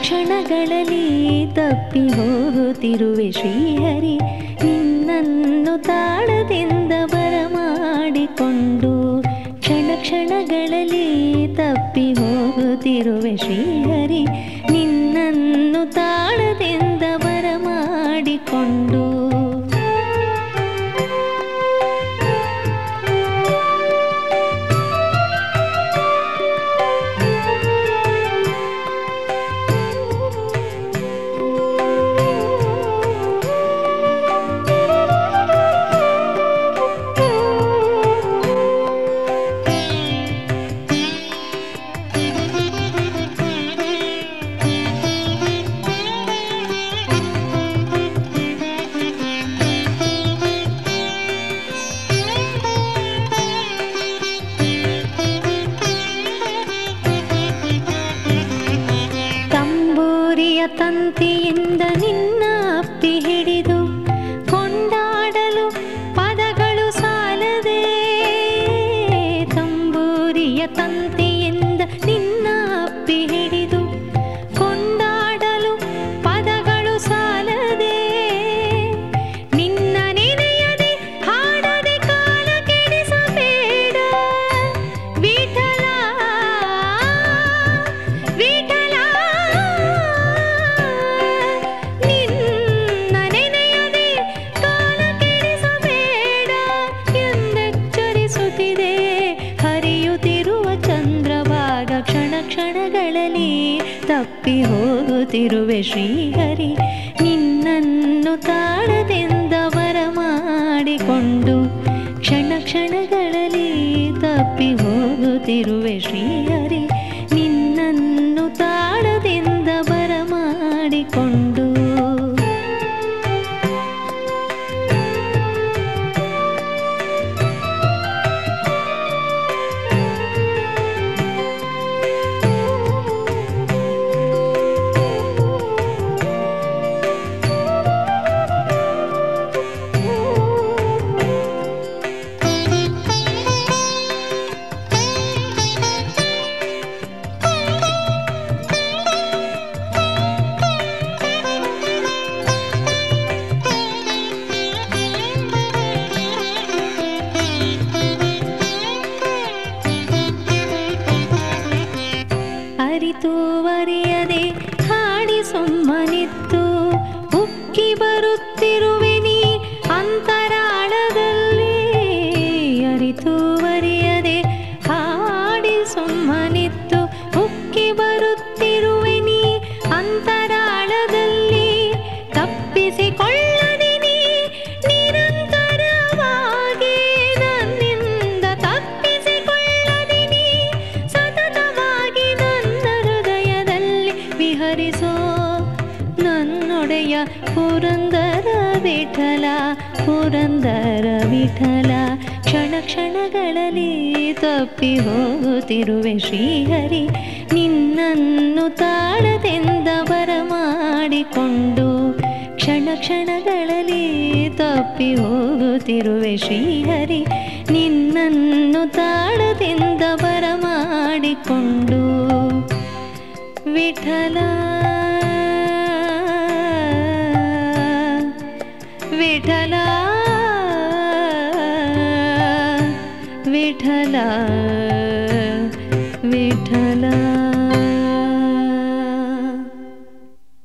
ಕ್ಷಣಗಳಲ್ಲಿ ತಪ್ಪಿ ಹೋಗುತ್ತಿರುವೆ ಶ್ರೀಹರಿ ನಿನ್ನನ್ನು ತಾಳದಿಂದ ಬರಮಾಡಿಕೊಂಡು ಕ್ಷಣ ಕ್ಷಣಗಳಲ್ಲಿ ತಪ್ಪಿ ಹೋಗುತ್ತಿರುವೆ ಶ್ರೀಹರಿ ನಿನ್ನನ್ನು ತಾಳದಿಂದ ಬರಮಾಡಿಕೊಂಡು ತಂಬೂರಿಯ ತಂತಿಯಿಂದ ನಿನ್ನ ಅಪ್ಪಿ ಹಿಡಿದು ಕೊಂಡಾಡಲು ಪದಗಳು ಸಾಲದೆ ತಂಬೂರಿಯ ತಂತಿಯಿಂದ ನಿನ್ನ ಅಪ್ಪಿ ಹಿಡಿದು ಕೊಂಡಾಡಲು ಪದಗಳು ಸಾಲದೆ ನಿನ್ನ ನೆನೆಯದೆ ಹಾಡದೆ ಕಾಲ ಕೆಡಿಸಬೇಡ ವಿಠಲ ವಿಠಲ ನಿನ್ನ ನೆನೆಯದೆ ಕಾಲ ಕೆಡಿಸಬೇಡ ಎಂದೆಚ್ಚರಿಸುತ್ತಿದೆ ಹರಿಯುತ್ತಿರುವ ಚಂದ್ರಭಾಗ ಕ್ಷಣ ಕ್ಷಣಗಳಲ್ಲಿ ತಪ್ಪಿ ಹೋಗುತ್ತಿರುವೆ ಶ್ರೀಹರಿ ನಿನ್ನನ್ನು ತಾಳದಿಂದ ಬರಮಾಡಿಕೊಂಡು ಕ್ಷಣ ಕ್ಷಣಗಳಲ್ಲಿ ತಪ್ಪಿ ಹೋಗುತ್ತಿರುವೆ ಶ್ರೀಹರಿ ನಿನ್ನನ್ನು ತಾಳದಿಂದ ಬರಮಾಡಿಕೊಂಡು ಅರಿತು ಅರಿಯದೆ ಹಾಡಿ ಸುಮ್ಮನಿತ್ತು ಉಕ್ಕಿ ಬರುತ್ತಿರುವೆ ನೀ ಅಂತರಾಳದಲ್ಲಿ ಅರಿತು ಅರಿಯದೆ ಹಾಡಿ ಸುಮ್ಮನಿತ್ತು ಉಕ್ಕಿ ಬರುತ್ತಿರುವೆ ನೀ ಅಂತರಾಳದಲ್ಲಿ ತಪ್ಪಿಸಿಕೊಳ್ಳದೆ ನೀ ನಿರಂತರವಾಗಿ ನನ್ನಿಂದ ತಪ್ಪಿಸಿಕೊಳ್ಳದೆ ನೀ ಸತತವಾಗಿ ನನ್ನ ಹೃದಯದಲ್ಲಿ ವಿಹರಿಸೋ ನನ್ನೊಡೆಯ ಪುರಂದರ ವಿಠಲ ಪುರಂದರ ವಿಠಲ ಕ್ಷಣ ಕ್ಷಣಗಳಲ್ಲಿ ತಪ್ಪಿ ಹೋಗುತ್ತಿರುವೆ ಶ್ರೀಹರಿ ನಿನ್ನನ್ನು ತಾಳದಿಂದ ಬರಮಾಡಿಕೊಂಡು ಕ್ಷಣ ಕ್ಷಣಗಳಲ್ಲಿ ತಪ್ಪಿ ಹೋಗುತ್ತಿರುವೆ ಶ್ರೀಹರಿ ನಿನ್ನನ್ನು ತಾಳದಿಂದ ಬರಮಾಡಿಕೊಂಡು ವಿಠಲ ವಿಠಲ ವಿಠಲ ವಿಠಲ